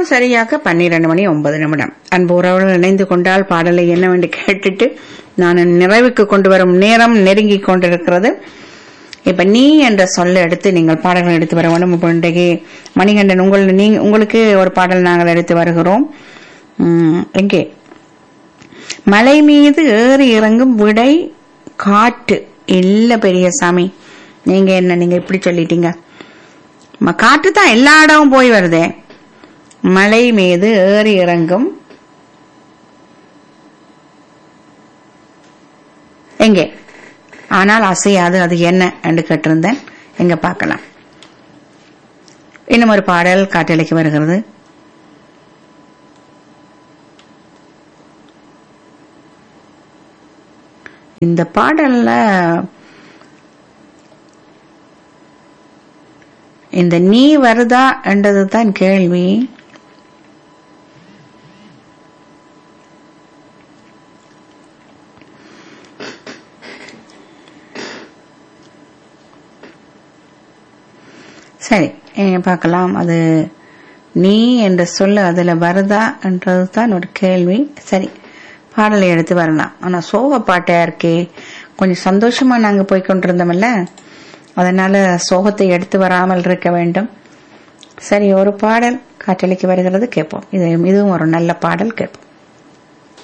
நேரம் சரியாக பன்னிரண்டு மணி ஒன்பது நிமிடம் அன்பு உறவுடன் இணைந்து கொண்டால் பாடலை என்னவென்று கேட்டுட்டு நான் நிறைவுக்கு கொண்டு வரும் நேரம் நெருங்கி கொண்டிருக்கிறது இப்ப நீ என்ற சொல்ல எடுத்து நீங்கள் பாடல்கள் எடுத்து வர வேண்டும் இப்போ இன்றைக்கு மணிகண்டன் உங்கள் நீ உங்களுக்கு ஒரு பாடல் நாங்கள் எடுத்து வருகிறோம் உம், எங்கே மலை மீது ஏறி இறங்கும் விடை காட்டு இல்ல பெரியசாமி நீங்க என்ன நீங்க இப்படி சொல்லிட்டீங்க ம- காட்டு தான் எல்லா இடமும் போய் வருதே மலை மீது ஏறி இறங்கும் எங்கே ஆனால் அசையாது அது என்ன என்று கேட்டிருந்தேன் எங்க பார்க்கலாம் இன்னும் ஒரு பாடல் காட்டலைக்கு வருகிறது இந்த பாடல்ல இந்த நீ வருதா என்றது தான் கேள்வி சரி eh, பார்க்கலாம் அது நீ என்ற சொல்ல அதுல வருதா என்றது தான் ஒரு கேள்வி சரி பாடலை எடுத்து வரலாம் ஆனா சோக பாட்டா இருக்கே கொஞ்சம் சந்தோஷமா நாங்க போய் கொண்டிருந்தோம்ல அதனால சோகத்தை எடுத்து வராமல் இருக்க வேண்டும் சரி ஒரு பாடல் காற்றலைக்கு வருகிறது கேட்போம் இது இதுவும் ஒரு நல்ல பாடல் கேட்போம்